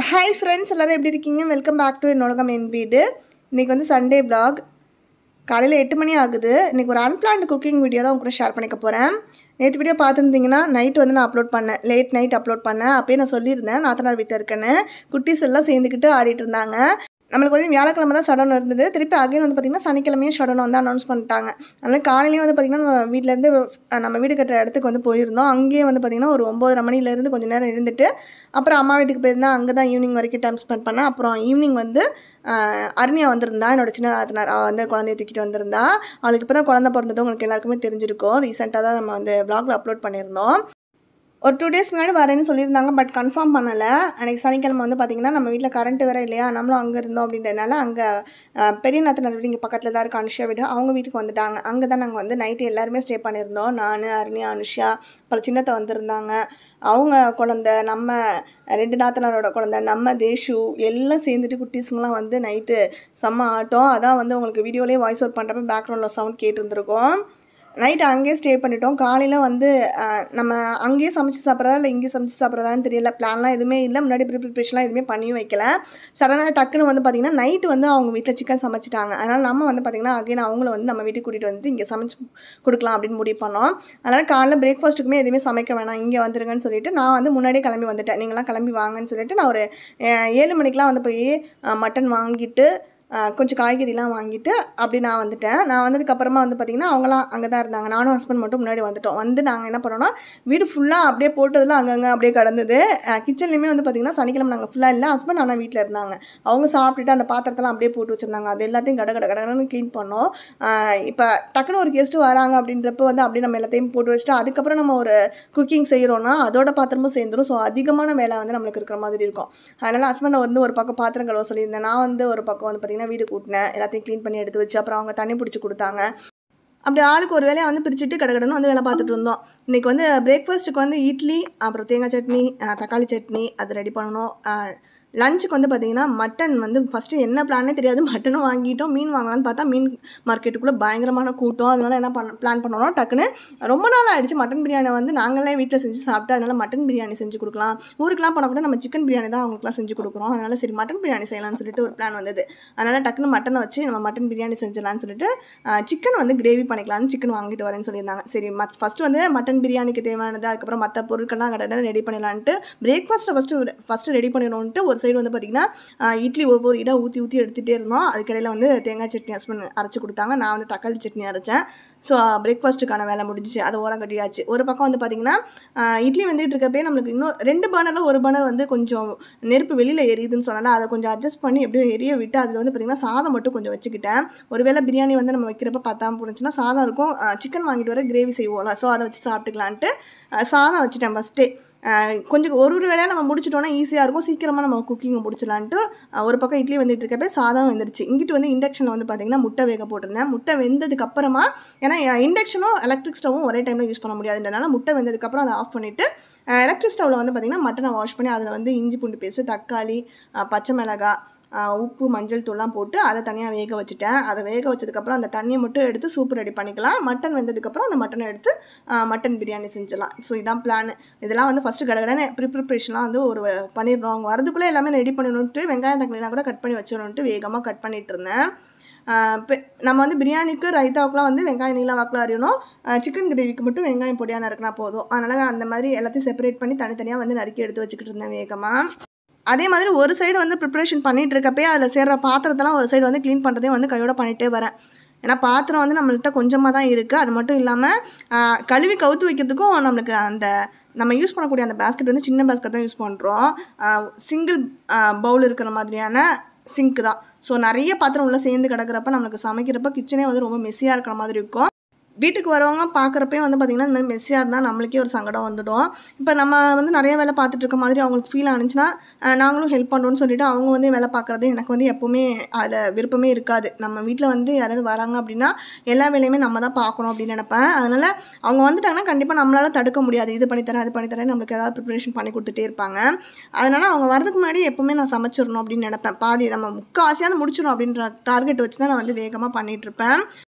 hi friends எல்லோரும் எப்படி இருக்கீங்க வெல்கம் பேக் டு என்னோடகம் என் வீடு இன்றைக்கி வந்து சண்டே vlog காலையில் எட்டு மணி ஆகுது இன்றைக்கி ஒரு அன்பிளான்டு குக்கிங் வீடியோ தான் உங்க கூட ஷேர் பண்ணிக்க போகிறேன் நேற்று வீடியோ பார்த்துருந்தீங்கன்னா நைட் வந்து நான் அப்லோட் பண்ணேன் லேட் நைட் அப்லோட் பண்ணேன் அப்போயே நான் சொல்லியிருந்தேன் நாத்தனார் வீட்டில் இருக்கேன்னு குட்டீஸ் எல்லாம் சேர்ந்துக்கிட்டு ஆடிட்டு இருந்தாங்க நம்மளுக்கு வந்து வியாழக்கிழமை தான் ஷடன் இருந்தது திருப்பி அகைன் வந்து பார்த்திங்கன்னா சனிக்கிழமையும் ஷடன் வந்து அனௌன்ஸ் பண்ணிட்டாங்க அதனால் காலையிலேயே வந்து பார்த்திங்கன்னா நம்ம வீட்டிலேருந்து நம்ம வீடு கட்டுற இடத்துக்கு வந்து போயிருந்தோம் அங்கேயே வந்து பார்த்திங்கன்னா ஒரு ஒம்பதரை மணிலேருந்து கொஞ்சம் நேரம் இருந்துட்டு அப்புறம் அம்மா வீட்டுக்கு போயிருந்தேன் அங்கே தான் ஈவினிங் வரைக்கும் டைம் ஸ்பெண்ட் பண்ணேன் அப்புறம் ஈவினிங் வந்து ஆஹ், அருணியா வந்திருந்தா என்னோட சின்ன நாத்தனார் அவள் வந்து குழந்தைய தூக்கிட்டு வந்திருந்தா அவளுக்கு இப்போ தான் குழந்தை பிறந்தது உங்களுக்கு எல்லாருக்குமே தெரிஞ்சிருக்கும் ரீசெண்டாக தான் நம்ம வந்து ப்ளாகில் அப்லோட் பண்ணியிருந்தோம் ஒரு டூ டேஸ் முன்னாடி வரேன்னு சொல்லியிருந்தாங்க பட் கன்ஃபார்ம் பண்ணலை அன்றைக்கி சனிக்கிழமை வந்து பார்த்திங்கன்னா நம்ம வீட்டில் கரண்ட் வேறு இல்லையா நம்மளும் அங்கே இருந்தோம் அப்படின்றதுனால அங்கே பெரிய நாத்தனார் வீடு இங்கே பக்கத்தில் தான் இருக்குது அனுஷா வீடு அவங்க வீட்டுக்கு வந்துட்டாங்க அங்கே தான் நாங்கள் வந்து நைட்டு எல்லாருமே ஸ்டே பண்ணியிருந்தோம் நான் அருணி அனுஷா அப்புறம் சின்னத்தை வந்திருந்தாங்க அவங்க குழந்த நம்ம ரெண்டு நாத்தனாரோட குழந்த நம்ம தேஷு எல்லாம் சேர்ந்துட்டு குட்டீஸுங்களாம் வந்து நைட்டு செம்ம ஆட்டம் அதான் வந்து உங்களுக்கு வீடியோலேயே வாய்ஸ் அவுட் பண்ணுறப்ப பேக்ரவுண்டில் சவுண்ட் கேட்டுருந்துருக்கோம் நைட்டு அங்கேயே ஸ்டே பண்ணிட்டோம் காலையில் வந்து அஹ், நம்ம அங்கேயே சமைச்சு சாப்பிட்றதா இல்லை இங்கேயே சமைச்சு சாப்பிட்றதான்னு தெரியல பிளான்லாம் எதுவுமே இல்லை முன்னாடி ப்ரிப்ரேஷன்லாம் எதுவுமே பண்ணியும் வைக்கல சடனாக டக்குன்னு வந்து பார்த்திங்கன்னா நைட்டு வந்து அவங்க வீட்டில் சிக்கன் சமைச்சிட்டாங்க அதனால் நம்ம வந்து பார்த்திங்கன்னா அகைன் அவங்கள வந்து நம்ம வீட்டுக்கு கூட்டிகிட்டு வந்து இங்கே சமைச்சு கொடுக்கலாம் அப்படின்னு முடிவு பண்ணோம் அதனால் காலைல பிரேக்ஃபாஸ்ட்டுக்குமே எதுவுமே சமைக்க வேணாம் இங்கே வந்துருங்கன்னு சொல்லிட்டு நான் வந்து முன்னாடியே கிளம்பி வந்துட்டேன் நீங்களாம் கிளம்பி வாங்கன்னு சொல்லிட்டு நான் ஒரு அஹ், ஏழு மணிக்கெலாம் வந்து போய் மட்டன் வாங்கிட்டு ஆஹ் கொஞ்சம் காய்கறிலாம் வாங்கிட்டு அப்படி நான் வந்துட்டேன் நான் வந்ததுக்கப்புறமா வந்து பார்த்திங்கன்னா அவங்களாம் அங்கே தான் இருந்தாங்க நானும் ஹஸ்பண்ட் மட்டும் முன்னாடி வந்துட்டோம் வந்து நாங்கள் என்ன பண்ணோம்னா வீடு ஃபுல்லாக அப்படியே போட்டதெல்லாம் அங்கங்கே அப்படியே கடந்தது கிச்சன்லேயுமே வந்து பார்த்திங்கன்னா சனிக்கிழமை நாங்கள் ஃபுல்லாக இல்லை ஹஸ்பண்ட் ஆனால் வீட்டில் இருந்தாங்க அவங்க சாப்பிட்டுட்டு அந்த பாத்திரத்தெல்லாம் அப்படியே போட்டு வச்சுருந்தாங்க அது எல்லாத்தையும் கட கட கடன்னு க்ளீன் பண்ணோம் இப்போ டக்குன்னு ஒரு கெஸ்ட்டு வராங்க அப்படின்றப்ப வந்து அப்படியே நம்ம எல்லாத்தையும் போட்டு வச்சுட்டு அதுக்கப்புறம் நம்ம ஒரு குக்கிங் செய்கிறோன்னா அதோட பாத்திரமும் சேர்ந்துரும் ஸோ அதிகமான வேலை வந்து நம்மளுக்கு இருக்கிற மாதிரி இருக்கும் அதனால் ஹஸ்பண்டை வந்து ஒரு பக்கம் பாத்திரம் கழுவ சொல்லியிருந்தேன் நான் வந்து ஒரு பக்கம் வந்து பார்த்திங்கன்னா வீடு கூட்டினேன் எல்லாத்தையும் க்ளீன் பண்ணி எடுத்து வச்சு அப்புறம் அவங்க தண்ணி பிடிச்சி கொடுத்தாங்க அப்படி ஆளுக்கு ஒரு வேலையை வந்து பிரிச்சுட்டு கடகடன்னு வந்து வேலை பார்த்துட்டு இருந்தோம் இன்றைக்கி வந்து பிரேக்ஃபாஸ்ட்டுக்கு வந்து இட்லி அப்புறம் தேங்காய் சட்னி அஹ், தக்காளி சட்னி அது ரெடி பண்ணணும் லஞ்சுக்கு வந்து பார்த்திங்கன்னா மட்டன் வந்து ஃபஸ்ட்டு என்ன பிளானே தெரியாது மட்டனும் வாங்கிட்டோம் மீன் வாங்கலாம்னு பார்த்தா மீன் மார்க்கெட்டுக்குள்ளே பயங்கரமான கூட்டம் அதனால என்ன பண்ண பிளான் பண்ணோம்னா டக்குன்னு ரொம்ப நாள் ஆயிடுச்சு மட்டன் பிரியாணி வந்து நாங்களே வீட்டில் செஞ்சு சாப்பிட்டு அதனால மட்டன் பிரியாணி செஞ்சு கொடுக்கலாம் ஊருக்குலாம் போனால் கூட நம்ம சிக்கன் பிரியாணி தான் அவங்களுக்குலாம் செஞ்சு கொடுக்குறோம் அதனால சரி மட்டன் பிரியாணி செய்யலாம்னு சொல்லிட்டு ஒரு பிளான் வந்தது அதனால் டக்குன்னு மட்டனை வச்சு நம்ம மட்டன் பிரியாணி செஞ்சிடலாம்னு சொல்லிட்டு சிக்கன் வந்து கிரேவி பண்ணிக்கலாம்னு சிக்கன் வாங்கிட்டு வரேன்னு சொல்லியிருந்தாங்க சரி மத் ஃபஸ்ட்டு வந்து மட்டன் பிரியாணிக்கு தேவையானது அதுக்கப்புறம் மற்ற பொருட்கள்லாம் கடை ரெடி பண்ணிடலான்ட்டு பிரேக்ஃபாஸ்ட்டை ஃபஸ்ட்டு ஃபஸ்ட்டு ரெடி பண்ணிடணுன்ட்டு ஒரு சைடு வந்து பார்த்திங்கன்னா ஆஹ் இட்லி ஒவ்வொரு இடம் ஊற்றி ஊற்றி எடுத்துகிட்டே இருந்தோம் அதுக்கடையில் வந்து தேங்காய் சட்னி ஹஸ்பண்ட் அரைச்சி கொடுத்தாங்க நான் வந்து தக்காளி சட்னி அரைச்சேன் ஸோ பிரேக்ஃபாஸ்ட்டுக்கான வேலை முடிஞ்சிச்சு அது ஓரம் கட்டியாச்சு ஒரு பக்கம் வந்து பார்த்திங்கன்னா ஆஹ் இட்லி வந்துட்டு இருக்கப்பே நம்மளுக்கு இன்னும் ரெண்டு பர்னரில் ஒரு பர்னர் வந்து கொஞ்சம் நெருப்பு வெளியில் எரியுதுன்னு சொன்னால அதை கொஞ்சம் அட்ஜஸ்ட் பண்ணி எப்படியும் எரிய விட்டு அதில் வந்து பார்த்திங்கன்னா சாதம் மட்டும் கொஞ்சம் வச்சுக்கிட்டேன் ஒருவேளை பிரியாணி வந்து நம்ம வைக்கிறப்ப பத்தாம போணுச்சுன்னா சாதம் இருக்கும் சிக்கன் வாங்கிட்டு வர கிரேவி செய்வோம்ல ஸோ அதை வச்சு சாப்பிட்டுக்கலான்ட்டு ஆஹ் சாதம் வச்சுட்டேன் ஃபஸ்ட்டே கொஞ்சம் ஒரு ஒரு வேலையாக நம்ம முடிச்சிட்டோம்னா ஈஸியாக இருக்கும் சீக்கிரமாக நம்ம குக்கிங்கை முடிச்சலான்ட்டு ஆஹ் ஒரு பக்கம் இட்லி வந்துட்டு இருக்கப்ப சாதம் வெந்துருச்சு இங்கிட்டு வந்து இண்டக்ஷனில் வந்து பார்த்திங்கன்னா முட்டை வேக போட்டிருந்தேன் முட்டை வெந்ததுக்கு அப்புறமா ஏன்னா இண்டக்ஷனும் எலக்ட்ரிக் ஸ்டவும் ஒரே டைமில் யூஸ் பண்ண முடியாதுன்றனால முட்டை வெந்ததுக்கப்புறம் அதை ஆஃப் பண்ணிவிட்டு எலக்ட்ரிக் ஸ்டவ்வில் வந்து பார்த்திங்கன்னா மட்டனை வாஷ் பண்ணி அதில் வந்து இஞ்சி பூண்டு பேஸ்ட்டு தக்காளி ஆஹ் பச்சை மிளகாய் ஆஹ் உப்பு மஞ்சள் தூள்லாம் போட்டு அதை தனியாக வேக வச்சுட்டேன் அதை வேக வச்சதுக்கப்புறம் அந்த தண்ணியை மட்டும் எடுத்து சூப் ரெடி பண்ணிக்கலாம் மட்டன் வெந்ததுக்கப்புறம் அந்த மட்டனை எடுத்து ஆஹ் மட்டன் பிரியாணி செஞ்சிடலாம் ஸோ இதான் பிளான் இதெல்லாம் வந்து ஃபஸ்ட்டு கடகடன்னு ப்ரிப்ரேஷன்லாம் வந்து ஒரு பண்ணிடுறோம் அவங்க வரதுக்குள்ளே எல்லாமே ரெடி பண்ணணுன்ட்டு வெங்காயம் தக்காளிலாம் கூட கட் பண்ணி வச்சிடணுன்ட்டு வேகமாக கட் பண்ணிட்டு இருந்தேன் ஆஹ் பெ- நம்ம வந்து பிரியாணிக்கு ரைத்தாவுக்குலாம் வந்து வெங்காயம் நீளம் வாக்கில் அறியணும் சிக்கன் கிரேவிக்கு மட்டும் வெங்காயம் பொடியாக நறுக்கினா போதும் அதனால் அந்த மாதிரி எல்லாத்தையும் செப்பரேட் பண்ணி தனித்தனியாக வந்து நறுக்கி எடுத்து வச்சுக்கிட்டு இருந்தேன் வேகமாக அதே மாதிரி ஒரு சைடு வந்து ப்ரிப்ரேஷன் பண்ணிட்டு இருக்கப்பே அதில் சேர்ற பாத்திரத்தெல்லாம் ஒரு சைடு வந்து க்ளீன் பண்ணுறதையும் வந்து கையோட பண்ணிகிட்டே வரேன் ஏன்னா பாத்திரம் வந்து நம்மள்கிட்ட கொஞ்சமாக தான் இருக்குது அது மட்டும் இல்லாமல் கழுவி கவுத்து வைக்கிறதுக்கும் நம்மளுக்கு அந்த நம்ம யூஸ் பண்ணக்கூடிய அந்த பேஸ்கெட் வந்து சின்ன பேஸ்கெட் தான் யூஸ் பண்ணுறோம் சிங்கிள் பவுல் இருக்கிற மாதிரியான சிங்க் தான் ஸோ நிறைய பாத்திரம் உள்ள சேர்ந்து கிடக்கிறப்ப நம்மளுக்கு சமைக்கிறப்ப கிச்சனே வந்து ரொம்ப மெஸ்ஸியாக இருக்கிற மாதிரி இருக்கும் வீட்டுக்கு வரவங்க பார்க்குறப்பே வந்து பார்த்திங்கன்னா இந்த மாதிரி மெஸ்ஸியாக இருந்தால் நம்மளுக்கே ஒரு சங்கடம் வந்துடும் இப்போ நம்ம வந்து நிறைய வேலை பார்த்துட்டு இருக்க மாதிரி அவங்களுக்கு ஃபீல் ஆனிச்சுன்னா அஹ், நாங்களும் ஹெல்ப் பண்ணுறோன்னு சொல்லிட்டு அவங்க வந்து வேலை பார்க்குறது எனக்கு வந்து எப்போவுமே அதில் விருப்பமே இருக்காது நம்ம வீட்டில் வந்து யாராவது வராங்க அப்படின்னா எல்லா வேலையுமே நம்ம தான் பார்க்கணும் அப்படின்னு நினைப்பேன் அதனால் அவங்க வந்துட்டாங்கன்னா கண்டிப்பாக நம்மளால தடுக்க முடியாது இது பண்ணித்தரேன் அது பண்ணித்தரேன் நம்மளுக்கு ஏதாவது ப்ரிப்பரேஷன் பண்ணி கொடுத்துட்டே இருப்பாங்க அதனால் அவங்க வரதுக்கு முன்னாடி எப்போவுமே நான் சமைச்சிடணும் அப்படின்னு நினைப்பேன் பாதி நம்ம முக்கால்வாசியாவது முடிச்சிடும் அப்படின்ற டார்கெட் வச்சு தான் நான் வந்து வேகமாக பண்ணிகிட்ருப்பேன்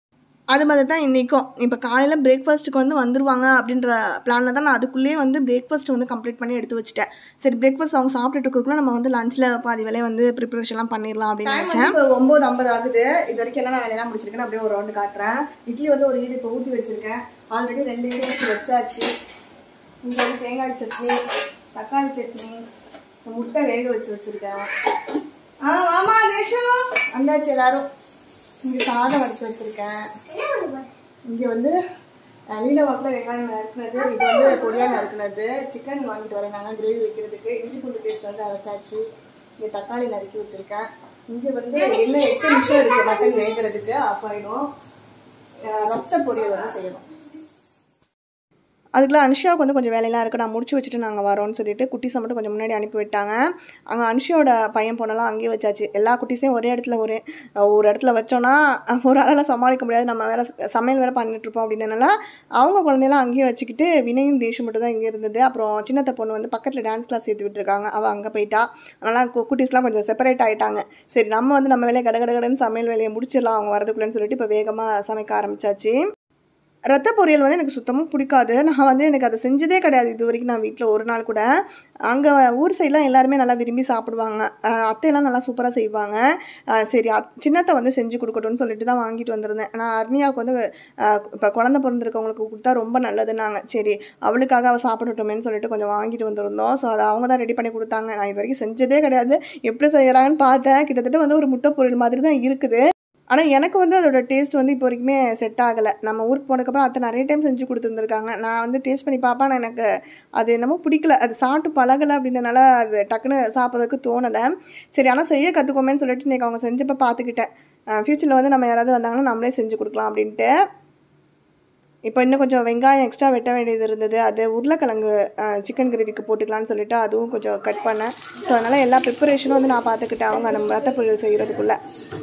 அது மாதிரி தான் இன்றைக்கும் இப்போ காலையில் பிரேக்ஃபாஸ்ட்டுக்கு வந்து வந்துருவாங்க அப்படின்ற பிளானில் தான் நான் அதுக்குள்ளேயே வந்து பிரேக்ஃபாஸ்ட் வந்து கம்ப்ளீட் பண்ணி எடுத்து வச்சுட்டேன் சரி பிரேக்ஃபாஸ்ட் அவங்க சாப்பிட்டுட்டு இருக்கக்குள்ள நம்ம வந்து லஞ்சில் பாதி வேலையை வந்து ப்ரிப்பரேஷன்லாம் பண்ணிடலாம் அப்படின்னு நினச்சேன் இப்போ ஒம்பது ஐம்பது ஆகுது இது வரைக்கும் என்ன வேலையெல்லாம் முடிச்சிருக்கேன்னு அப்படியே ஒரு ரவுண்டு காட்டுறேன் இட்லி வந்து ஒரு ஈடு இப்போ ஊற்றி வச்சுருக்கேன் ஆல்ரெடி ரெண்டு ஈடு ஊற்றி வச்சாச்சு இங்கே வந்து தேங்காய் சட்னி தக்காளி சட்னி முட்டை வேக வச்சு வச்சுருக்கேன் ஆ ஆமா தேஷம் வந்தாச்சு எல்லாரும் இங்கே சாதம் வடிச்சு வச்சுருக்கேன் இங்கே வந்து அஹ், நீல வாக்கில் வெங்காயம் நறுக்குனது இது வந்து பொடியாக நறுக்குனது சிக்கன் வாங்கிட்டு வரேன் நாங்கள் கிரேவி வைக்கிறதுக்கு இஞ்சி பூண்டு பேஸ்ட் வந்து அரைச்சாச்சு இங்கே தக்காளி நறுக்கி வச்சுருக்கேன் இங்கே வந்து இன்னும் எட்டு நிமிஷம் இருக்குது மட்டன் வேகிறதுக்கு ஆஃப் ஆகிடும் ரத்த பொரியல் வந்து செய்யணும் அதுக்குள்ள அனுஷியாவுக்கு வந்து கொஞ்சம் வேலையெல்லாம் இருக்குது நான் முடிச்சு வச்சுட்டு நாங்கள் வரோம்னு சொல்லிட்டு குட்டீஸை மட்டும் கொஞ்சம் முன்னாடி அனுப்பி விட்டாங்க அங்கே அனுஷியோட பையன் பொண்ணெல்லாம் அங்கேயே வச்சாச்சு எல்லா குட்டீஸையும் ஒரே இடத்துல ஒரே ஒரு இடத்துல வச்சோன்னா ஒரு ஆளால் சமாளிக்க முடியாது நம்ம வேறு சமையல் வேறு பண்ணிட்டு இருப்போம் அப்படின்னனால அவங்க குழந்தையெல்லாம் அங்கேயே வச்சுக்கிட்டு வினயும் தேஷும் மட்டும் தான் இங்கே இருந்தது அப்புறம் சின்னத்த பொண்ணு வந்து பக்கத்தில் டான்ஸ் கிளாஸ் சேர்த்து விட்டுருக்காங்க அவள் அங்கே போயிட்டா அதனால் கு- குட்டீஸ்லாம் கொஞ்சம் செப்பரேட் ஆகிட்டாங்க சரி நம்ம வந்து நம்ம வேலையை கட கட கடன்னு சமையல் வேலையை முடிச்சிடலாம் அவங்க வரதுக்குள்ளேன்னு சொல்லிட்டு இப்போ வேகமாக சமைக்க ஆரம்பிச்சாச்சு ரத்த பொரியல் வந்து எனக்கு சுத்தமாக பிடிக்காது நான் வந்து எனக்கு அதை செஞ்சதே கிடையாது இது வரைக்கும் நான் வீட்டில் ஒரு நாள் கூட அங்கே ஊர் சைட்லாம் எல்லாருமே நல்லா விரும்பி சாப்பிடுவாங்க அஹ் அத்தையெல்லாம் நல்லா சூப்பராக செய்வாங்க அஹ் சரி அத் சின்னத்தை வந்து செஞ்சு கொடுக்கட்டும்னு சொல்லிட்டு தான் வாங்கிட்டு வந்திருந்தேன் நான் அர்னியாவுக்கு வந்து இப்போ குழந்த பிறந்திருக்கவங்களுக்கு கொடுத்தா ரொம்ப நல்லதுன்னாங்க சரி அவளுக்காக அவள் சாப்பிடட்டுமேன்னு சொல்லிட்டு கொஞ்சம் வாங்கிட்டு வந்திருந்தோம் ஸோ அதை அவங்க தான் ரெடி பண்ணி கொடுத்தாங்க நான் இது வரைக்கும் செஞ்சதே கிடையாது எப்படி செய்கிறாங்கன்னு பார்த்தேன் கிட்டத்தட்ட வந்து ஒரு முட்டை பொரியல் மாதிரி தான் இருக்குது ஆனால் எனக்கு வந்து அதோட டேஸ்ட் வந்து இப்போ வரைக்குமே செட் ஆகலை நம்ம ஊருக்கு போனதுக்கப்புறம் அத்தை நிறைய டைம் செஞ்சு கொடுத்துருந்துருக்காங்க நான் வந்து டேஸ்ட் பண்ணி பார்ப்பேன் ஆனால் எனக்கு அது என்னமோ பிடிக்கல அது சாப்பிட்டு பழகலை அப்படின்றனால அது டக்குன்னு சாப்பிட்றதுக்கு தோணலை சரி ஆனால் செய்ய கற்றுக்கோமேன்னு சொல்லிட்டு இன்றைக்கி அவங்க செஞ்சப்போ பார்த்துக்கிட்டேன் ஃப்யூச்சரில் வந்து நம்ம யாராவது வந்தாங்கன்னா நம்மளே செஞ்சு கொடுக்கலாம் அப்படின்ட்டு இப்போ இன்னும் கொஞ்சம் வெங்காயம் எக்ஸ்ட்ரா வெட்ட வேண்டியது இருந்தது அது உருளைக்கிழங்கு சிக்கன் கிரேவிக்கு போட்டுக்கலாம்னு சொல்லிட்டு அதுவும் கொஞ்சம் கட் பண்ணேன் ஸோ அதனால் எல்லா ப்ரிப்பரேஷனும் வந்து நான் பார்த்துக்கிட்டேன் அவங்க அந்த ரத்த பொரியல் செய்கிறதுக்குள்ளே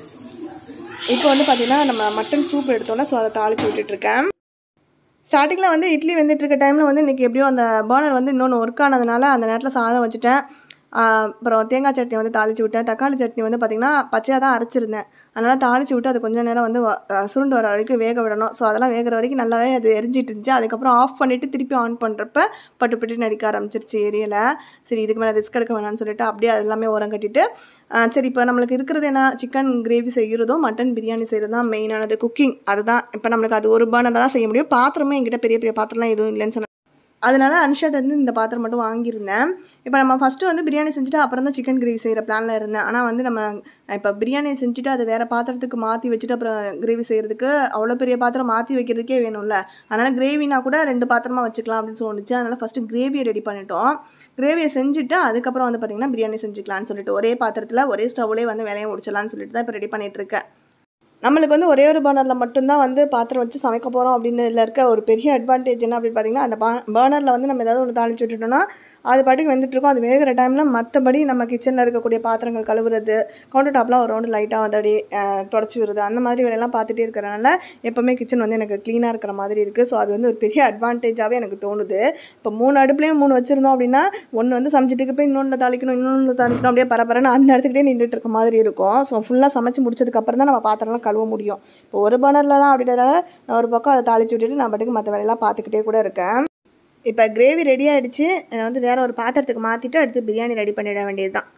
இப்போ வந்து பார்த்தீங்கன்னா நம்ம மட்டன் சூப் எடுத்தோம்னா ஸோ அதை தாளிச்சு விட்டுட்ருக்கேன் ஸ்டார்டிங்கில் வந்து இட்லி வெந்துட்டு இருக்க டைமில் வந்து இன்றைக்கி எப்படியோ அந்த பர்னர் வந்து இன்னொன்று ஒர்க் ஆனதுனால அந்த நேரத்தில் சாதம் வச்சுட்டேன் ஆஹ் அப்புறம் தேங்காய் சட்னி வந்து தாளிச்சு விட்டேன் தக்காளி சட்னி வந்து பார்த்திங்கன்னா பச்சையாக தான் அரைச்சிருந்தேன் அதனால் தாளிச்சு விட்டு அது கொஞ்சம் நேரம் வந்து வ- ஆஹ் சுருண்டு வர வரைக்கும் வேக விடணும் ஸோ அதெல்லாம் வேகிற வரைக்கும் நல்லாவே அது எரிஞ்சிட்டு இருந்துச்சு அதுக்கப்புறம் ஆஃப் பண்ணிவிட்டு திருப்பி ஆன் பண்ணுறப்ப பட்டு பட்டு நடிக்க ஆரம்பிச்சிருச்சு ஏரியில் சரி இதுக்கு மேலே ரிஸ்க் எடுக்க வேணாம்னு சொல்லிட்டு அப்படியே அது எல்லாமே உரம் கட்டிட்டு ஆஹ் சரி இப்போ நம்மளுக்கு இருக்கிறது என்ன சிக்கன் கிரேவி செய்கிறதும் மட்டன் பிரியாணி செய்கிறது தான் மெயினானது குக்கிங் அதுதான் இப்போ நம்மளுக்கு அது ஒரு பர்னரில் தான் செய்ய முடியும் பாத்திரமே என்கிட்ட பெரிய பெரிய பாத்திரம்லாம் எதுவும் இல்லைன்னு சொன்னேன் அதனால அன்ஷர்ட் வந்து இந்த பாத்திரம் மட்டும் வாங்கியிருந்தேன் இப்போ நம்ம ஃபஸ்ட்டு வந்து பிரியாணி செஞ்சுட்டு அப்புறம் தான் சிக்கன் கிரேவி செய்கிற பிளானில் இருந்தேன் ஆனால் வந்து நம்ம இப்போ பிரியாணி செஞ்சுட்டு அதை வேறு பாத்திரத்துக்கு மாற்றி வச்சுட்டு அப்புறம் கிரேவி செய்கிறதுக்கு அவ்வளோ பெரிய பாத்திரம் மாற்றி வைக்கிறதுக்கே வேணும்ல அதனால் கிரேவினா கூட ரெண்டு பாத்திரமா வச்சுக்கலாம் அப்படின்னு தோணுச்சு அதனால் ஃபஸ்ட்டு கிரேவியை ரெடி பண்ணிட்டோம் கிரேவியை செஞ்சுட்டு அதுக்கப்புறம் வந்து பார்த்திங்கன்னா பிரியாணி செஞ்சுக்கலாம்னு சொல்லிட்டு ஒரே பாத்திரத்தில் ஒரே ஸ்டவ்லேயே வந்து வேலையை முடிச்சிடலாம்னு சொல்லிட்டு தான் இப்போ ரெடி பண்ணிட்டு இருக்கேன் நம்மளுக்கு வந்து ஒரே ஒரு பர்னரில் மட்டும்தான் வந்து பாத்திரம் வச்சு சமைக்க போகிறோம் அப்படின்னு இதில் இருக்க ஒரு பெரிய அட்வான்டேஜ் என்ன அப்படின்னு பார்த்தீங்கன்னா அந்த பா பர்னரில் வந்து நம்ம ஏதாவது ஒன்று தாளிச்சு விட்டுட்டோம்னா அது பாட்டுக்கு வெந்துட்டுருக்கோம் அது வேகிற டைமில் மற்றபடி நம்ம கிச்சனில் இருக்கக்கூடிய பாத்திரங்கள் கழுவுறது கவுண்டர் டாப்லாம் ஒரு ரவுண்டு லைட்டாக வந்து அப்படியே தொடச்சி விடுறது அந்த மாதிரி வேலையெல்லாம் பார்த்துட்டே இருக்கிறனால எப்போவுமே கிச்சன் வந்து எனக்கு க்ளீனாக இருக்கிற மாதிரி இருக்குது ஸோ அது வந்து ஒரு பெரிய அட்வான்டேஜாகவே எனக்கு தோணுது இப்போ மூணு அடுப்புலேயும் மூணு வச்சுருந்தோம் அப்படின்னா ஒன்று வந்து சமைச்சிட்டு இருக்கப்ப இன்னொன்று தாளிக்கணும் இன்னொன்று தாளிக்கணும் அப்படியே பரபரன்னு அந்த இடத்துக்கிட்டே நின்றுட்டு இருக்க மாதிரி இருக்கும் ஸோ ஃபுல்லாக சமைச்சு முடிச்சதுக்கப்புறம் தான் நம்ம பாத்திரம்லாம் கழுவ முடியும் இப்போ ஒரு பர்னர்லலாம் அப்படின்றதால நான் ஒரு பக்கம் அதை தாளிச்சு விட்டுட்டு நான் பாட்டுக்கு மற்ற வேலையெல்லாம் பார்த்துக்கிட்டே கூட இருக்கேன் இப்போ கிரேவி ரெடி ஆயிடுச்சு அதை வந்து வேற ஒரு பாத்திரத்துக்கு மாற்றிட்டு அடுத்து பிரியாணி ரெடி பண்ணிட வேண்டியது தான்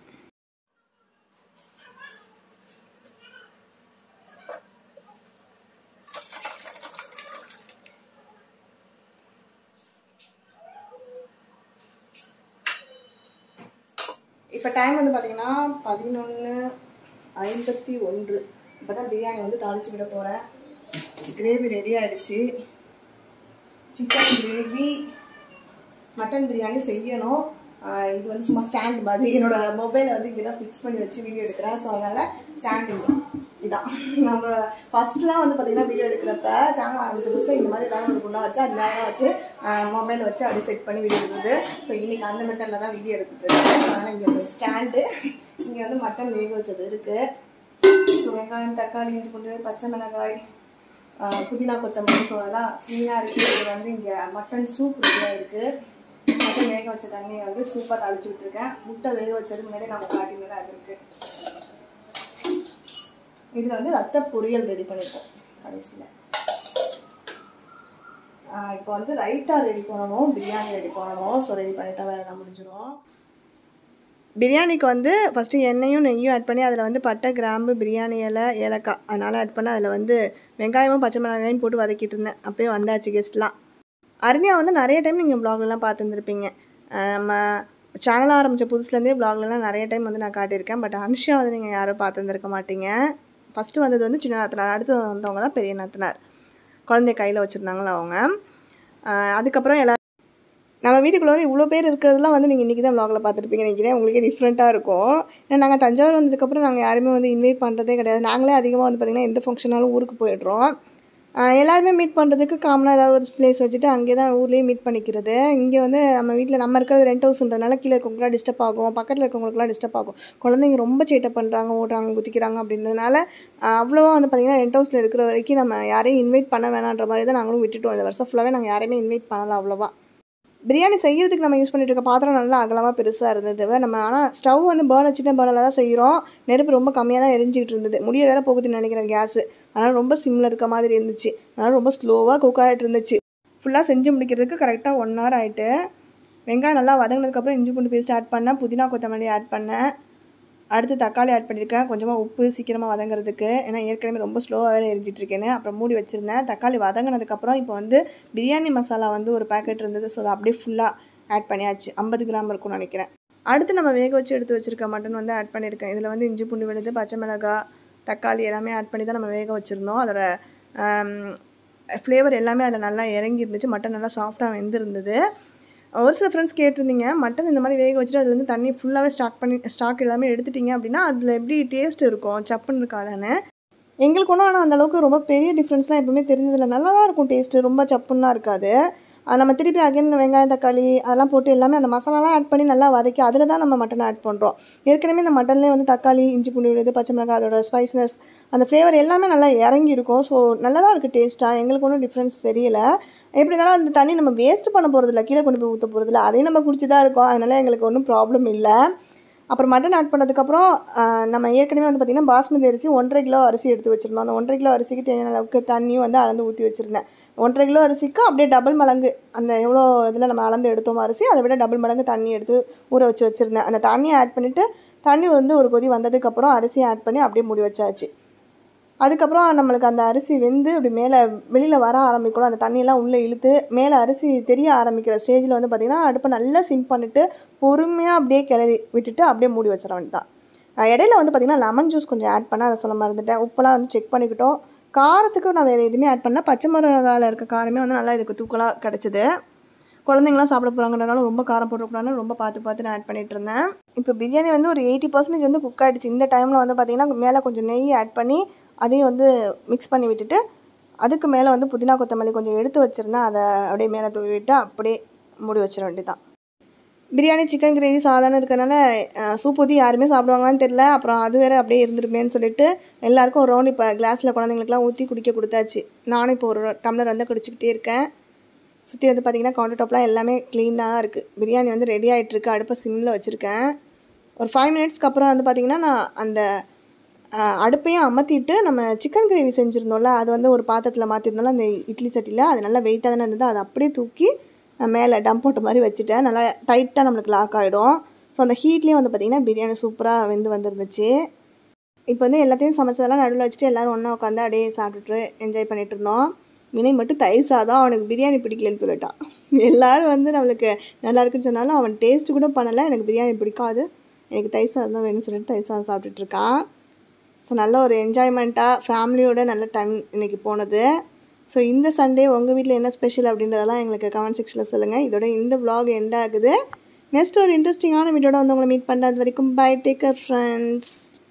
இப்போ டைம் வந்து பார்த்தீங்கன்னா பதினொன்று ஐம்பத்தி ஒன்று இப்போ தான் பிரியாணி வந்து தாளிச்சு விட போகிறேன் கிரேவி ரெடி ஆயிடுச்சு சிக்கன் கிரேவி மட்டன் பிரியாணி செய்யணும் ஆஹ் இது வந்து சும்மா ஸ்டாண்ட் மாதிரி என்னோட மொபைலை வந்து இங்கே தான் ஃபிக்ஸ் பண்ணி வச்சு வீடியோ எடுக்கிறேன் ஸோ அதனால் ஸ்டாண்டிங் இதான் நம்ம ஃபஸ்ட்லாம் வந்து பார்த்தீங்கன்னா வீடியோ எடுக்கிறப்ப சேனல் ஆரம்பிச்ச புதுசில் இந்த மாதிரி ஏதாவது ஒரு குண்டா வச்சு அது மேலே வச்சு மொபைலை வச்சு அப்படி செட் பண்ணி வீடியோ எடுக்குது ஸோ இன்னைக்கு அந்த மெத்தடில் தான் வீடியோ எடுத்துட்டு இருக்கேன் அதனால் இங்கே ஒரு ஸ்டாண்டு இங்கே வந்து மட்டன் வேக வச்சது இருக்குது ஸோ வெங்காயம் தக்காளி இஞ்சி பூண்டு பச்சை மிளகாய் ஆஹ் புதினா கொத்தமல்லி ஸோ அதெல்லாம் க்ளீனாக இருக்குது இது வந்து இங்கே மட்டன் சூப் ரெடியாக இருக்குது மட்டன் வேக வச்ச தண்ணியை வந்து சூப்பாக தாளிச்சு விட்டுருக்கேன் முட்டை வேக வச்சது முன்னாடி நம்ம காட்டினது அது இருக்குது இதில் வந்து ரத்த பொரியல் ரெடி பண்ணியிருக்கோம் கடைசியில் இப்போ வந்து ரைத்தா ரெடி பண்ணணும் பிரியாணி ரெடி பண்ணணும் ஸோ ரெடி பண்ணிட்டா வேலை தான் முடிஞ்சிடும் பிரியாணிக்கு வந்து ஃபஸ்ட்டு எண்ணெயும் நெய்யும் ஆட் பண்ணி அதில் வந்து பட்டை கிராம்பு பிரியாணி இலை ஏலக்காய் அதனால் ஆட் பண்ணி அதில் வந்து வெங்காயமும் பச்சை மிளகாயும் போட்டு வதக்கிட்டு இருந்தேன் அப்போயே வந்தாச்சு கெஸ்ட்லாம் அருணியா வந்து நிறைய டைம் நீங்கள் ப்ளாக்லலாம் பார்த்துருந்துருப்பீங்க நம்ம சேனல் ஆரம்பித்த புதுசுலேருந்தே ப்ளாக்லலாம் நிறைய டைம் வந்து நான் காட்டியிருக்கேன் பட் அனுஷா வந்து நீங்கள் யாரும் பார்த்துருந்துருக்க மாட்டீங்க ஃபஸ்ட்டு வந்தது வந்து சின்ன நாத்தனார் அடுத்து வந்தவங்க தான் பெரிய நாத்தனார் குழந்தைய கையில் வச்சுருந்தாங்களா அவங்க ஆஹ் அதுக்கப்புறம் எல்லா நம்ம வீட்டுக்குள்ள வந்து இவ்வளோ பேர் இருக்கிறதுலாம் வந்து நீங்கள் இன்றைக்கி தான் வ்ளாகில் பார்த்துருப்பீங்க நினைக்கிறேன் உங்களுக்கே டிஃப்ரெண்ட்டாக இருக்கும் ஏன்னா நாங்கள் தஞ்சாவூர் வந்ததுக்கப்புறம் நாங்கள் யாருமே வந்து இன்வைட் பண்ணுறதே கிடையாது நாங்களே அதிகமாக வந்து பார்த்திங்கன்னா எந்த ஃபங்க்ஷனாலும் ஊருக்கு போயிடுறோம் ஆஹ் எல்லாருமே மீட் பண்ணுறதுக்கு காமனாக ஏதாவது ஒரு பிளேஸ் வச்சுட்டு அங்கே தான் ஊர்லேயே மீட் பண்ணிக்கிறது இங்கே வந்து நம்ம வீட்டில் நம்ம இருக்கிறது ரெண்ட் ஹவுஸ்ன்றதுனால கீழே இருக்கவங்களுக்குலாம் டிஸ்டர்ப் ஆகும் பக்கத்தில் இருக்கவங்களுக்குலாம் டிஸ்டர்ப் ஆகும் குழந்தைங்க ரொம்ப சேட்டை பண்ணுறாங்க ஓடுறாங்க குதிக்கிறாங்க அப்படின்றதுனால ஆஹ் அவ்வளோவா வந்து பார்த்திங்கன்னா ரெண்ட் ஹவுஸில் இருக்கிற வரைக்கும் நம்ம யாரையும் இன்வைட் பண்ண வேணான்ற மாதிரி தான் நாங்களும் விட்டுட்டோம் இந்த வருஷம் ஃபுல்லாகவே நாங்கள் யாரையுமே இன்வைட் பண்ணல அவ்வளோவா பிரியாணி செய்யறதுக்கு நம்ம யூஸ் பண்ணிட்டு இருக்க பாத்திரம் நல்லா அகலமாக பெருசாக இருந்தது நம்ம ஆனால் ஸ்டவ் வந்து பேர்ன் வச்சு தான் பேர்னில் தான் செய்கிறோம் நெருப்பு ரொம்ப கம்மியாக தான் எரிஞ்சிக்கிட்டு இருந்தது முடிய வேற போகுதுன்னு நினைக்கிறேன் கேஸு அதனால் ரொம்ப சிம்மில் இருக்க மாதிரி இருந்துச்சு அதனால் ரொம்ப ஸ்லோவாக குக் ஆகிட்டு இருந்துச்சு ஃபுல்லாக செஞ்சு முடிக்கிறதுக்கு கரெக்டாக ஒன் ஹவர் ஆகிட்டு வெங்காயம் நல்லா வதங்கினதுக்கப்புறம் இஞ்சி பூண்டு பேஸ்ட் ஆட் பண்ணேன் புதினா கொத்தமல்லி ஆட் பண்ணேன் அடுத்து தக்காளி ஆட் பண்ணியிருக்கேன் கொஞ்சமாக உப்பு சீக்கிரமாக வதங்குறதுக்கு ஏன்னா ஏற்கனவே ரொம்ப ஸ்லோவாகவே எரிஞ்சிட்ருக்கேன்னு அப்புறம் மூடி வச்சுருந்தேன் தக்காளி வதங்கினதுக்கப்புறம் இப்போ வந்து பிரியாணி மசாலா வந்து ஒரு பேக்கெட் இருந்தது ஸோ அதை அப்படியே ஃபுல்லாக ஆட் பண்ணியாச்சு ஐம்பது கிராம் இருக்கும்னு நினைக்கிறேன் அடுத்து நம்ம வேக வச்சு எடுத்து வச்சுருக்க மட்டன் வந்து ஆட் பண்ணியிருக்கேன் இதில் வந்து இஞ்சி பூண்டு விழுது பச்சை மிளகாய் தக்காளி எல்லாமே ஆட் பண்ணி தான் நம்ம வேக வச்சுருந்தோம் அதோட ஃப்ளேவர் எல்லாமே அதில் நல்லா இறங்கி இருந்துச்சு மட்டன் நல்லா சாஃப்டாக வெந்திருந்தது ஒரு சில ஃப்ரெண்ட்ஸ் கேட்டிருந்தீங்க மட்டன் இந்த மாதிரி வேக வச்சுட்டு அதில் வந்து தண்ணி ஃபுல்லாகவே ஸ்டாக் பண்ணி ஸ்டாக் எல்லாமே எடுத்துட்டீங்க அப்படின்னா அதில் எப்படி டேஸ்ட் இருக்கும் சப்புன்னு இருக்காதானே எங்களுக்கு ஒன்றும் ஆனால் அந்தளவுக்கு ரொம்ப பெரிய டிஃப்ரென்ஸ்லாம் எப்பவுமே தெரிஞ்சதில்ல நல்லா தான் இருக்கும் டேஸ்ட்டு ரொம்ப சப்புன்னுலாம் இருக்காது அது நம்ம திருப்பி அகைன் வெங்காயம் தக்காளி அதெல்லாம் போட்டு எல்லாமே அந்த மசாலாலாம் ஆட் பண்ணி நல்லா வதக்கி அதில் தான் நம்ம மட்டன் ஆட் பண்ணுறோம் ஏற்கனவே இந்த மட்டன்லேயே வந்து தக்காளி இஞ்சி பூண்டு விழுது பச்சை மிளகாய் அதோட ஸ்பைஸ்னஸ் அந்த ஃப்ளேவர் எல்லாமே நல்லா இறங்கி இருக்கும் ஸோ நல்லா தான் இருக்குது டேஸ்ட்டாக எங்களுக்கு ஒன்றும் டிஃப்ரென்ஸ் தெரியல எப்படி இருந்தாலும் அந்த தண்ணி நம்ம வேஸ்ட் பண்ண போகிறதில்ல கீழே கொண்டு போய் ஊற்ற போகிறதில்ல அதையும் நம்ம குடிச்சு தான் இருக்கோம் அதனால் எங்களுக்கு ஒன்றும் ப்ராப்ளம் இல்லை அப்புறம் மட்டன் ஆட் பண்ணதுக்கப்புறம் ஆஹ், நம்ம ஏற்கனவே வந்து பார்த்திங்கன்னா பாஸ்மதி அரிசி ஒன்றரை கிலோ அரிசி எடுத்து வச்சுருந்தோம் அந்த ஒன்றரை கிலோ அரிசிக்கு தேவையான அளவுக்கு தண்ணியும் வந்து அளந்து ஊற்றி வச்சுருந்தேன் ஒன்றரை கிலோ அரிசிக்கு அப்படியே டபுள் மடங்கு அந்த எவ்வளோ இதில் நம்ம அளந்து எடுத்தோமோ அரிசி அதை விட டபுள் மடங்கு தண்ணி எடுத்து ஊற வச்சு வச்சுருந்தேன் அந்த தண்ணியை ஆட் பண்ணிவிட்டு தண்ணி வந்து ஒரு கொதி வந்ததுக்கப்புறம் அரிசியை ஆட் பண்ணி அப்படியே மூடி வச்சாச்சு அதுக்கப்புறம் நம்மளுக்கு அந்த அரிசி வெந்து அப்படி மேலே வெளியில் வர ஆரம்பிக்கணும் அந்த தண்ணியெல்லாம் உள்ளே இழுத்து மேலே அரிசி தெரிய ஆரம்பிக்கிற ஸ்டேஜில் வந்து பார்த்திங்கன்னா அடுப்பை நல்லா சிம் பண்ணிவிட்டு பொறுமையாக அப்படியே கிளறி விட்டுட்டு அப்படியே மூடி வச்சிட வேண்டியதான் அஹ் இடையில வந்து பார்த்திங்கன்னா லெமன் ஜூஸ் கொஞ்சம் ஆட் பண்ண அதை சொல்ல மறந்துட்டேன் உப்பெல்லாம் வந்து செக் பண்ணிக்கிட்டோம் காரத்துக்கு நான் வேறு எதுவுமே ஆட் பண்ணல பச்சை மிளகாயில் இருக்க காரமே வந்து நல்லா இதுக்கு தூக்கலாக கிடச்சிது குழந்தைங்களாம் சாப்பிட போகிறாங்கன்றனால ரொம்ப காரம் போட்டுக்கூடாதுன்னு ரொம்ப பார்த்து பார்த்து நான் ஆட் பண்ணிட்டு இருந்தேன் இப்போ பிரியாணி வந்து ஒரு எயிட்டி பர்சன்டேஜ் வந்து குக் ஆகிடுச்சு இந்த டைமில் வந்து பார்த்திங்கன்னா மேலே கொஞ்சம் நெய் ஆட் பண்ணி அதையும் வந்து மிக்ஸ் பண்ணி விட்டுட்டு அதுக்கு மேலே வந்து புதினா கொத்தமல்லி கொஞ்சம் எடுத்து வச்சுருந்தேன் அதை அப்படியே மேலே தூவி விட்டு அப்படியே மூடி வச்சிட வேண்டியதான் பிரியாணி சிக்கன் கிரேவி சாதாரண இருக்கறனால அஹ், சூப் ஊற்றி யாருமே சாப்பிடுவாங்களான்னு தெரில அப்புறம் அது வேறு அப்படியே இருந்துருமேன்னு சொல்லிட்டு எல்லாருக்கும் ஒரு ரவுண்ட் இப்போ கிளாஸில் குழந்தைங்களுக்குலாம் ஊற்றி குடிக்க கொடுத்தாச்சு நானும் இப்போ ஒரு டம்ளர் வந்து குடிச்சிக்கிட்டே இருக்கேன் சுற்றி வந்து பார்த்திங்கன்னா கவுண்டர் டாப்லாம் எல்லாமே க்ளீனாக தான் இருக்குது பிரியாணி வந்து ரெடி ஆகிட்டுருக்கு அடுப்பை சிம்மில் வச்சுருக்கேன் ஒரு ஃபைவ் மினிட்ஸ்க்கு அப்புறம் வந்து பார்த்திங்கன்னா நான் அந்த அஹ், அடுப்பையும் அமர்த்திட்டு நம்ம சிக்கன் கிரேவி செஞ்சுருந்தோம்ல அது வந்து ஒரு பாத்திரத்தில் மாற்றிருந்தோம்ல அந்த இட்லி சட்டியில் அது நல்லா வெயிட்டாக தானே இருந்தது அதை அப்படியே தூக்கி நான் மேலே டம் போட்ட மாதிரி வச்சுட்டேன் நல்லா டைட்டாக நம்மளுக்கு லாக் ஆகிடும் ஸோ அந்த ஹீட்லேயும் வந்து பார்த்திங்கன்னா பிரியாணி சூப்பராக வெந்து வந்துருந்துச்சு இப்போ வந்து எல்லாத்தையும் சமைச்சதெல்லாம் நடுவில் வச்சுட்டு எல்லோரும் ஒன்றா உட்காந்து அப்படியே சாப்பிட்டுட்டு என்ஜாய் பண்ணிட்டு இருந்தோம் வினய் மட்டும் தயிர் சாதம் அவனுக்கு பிரியாணி பிடிக்கலன்னு சொல்லிட்டான் எல்லாரும் வந்து நம்மளுக்கு நல்லா இருக்குன்னு சொன்னாலும் அவன் டேஸ்ட் கூட பண்ணலை எனக்கு பிரியாணி பிடிக்காது எனக்கு தயிர் சாதம் தான் வேணும்னு சொல்லிட்டு தயிர் சாதம் சாப்பிட்டுட்டு இருக்கான் ஸோ நல்ல ஒரு என்ஜாய்மெண்ட்டாக ஃபேமிலியோட நல்ல டைம் இன்றைக்கி போனது ஸோ இந்த சண்டே உங்கள் வீட்டில் என்ன ஸ்பெஷல் அப்படின்றதெல்லாம் எங்களுக்கு கமெண்ட் செக்ஷனில் சொல்லுங்கள் இதோட இந்த vlog எண்ட் ஆகுது நெக்ஸ்ட் ஒரு இன்ட்ரெஸ்டிங்கான வீடியோட வந்து உங்களை மீட் பண்ணுறது வரைக்கும் பை டேக்கர் ஃப்ரெண்ட்ஸ்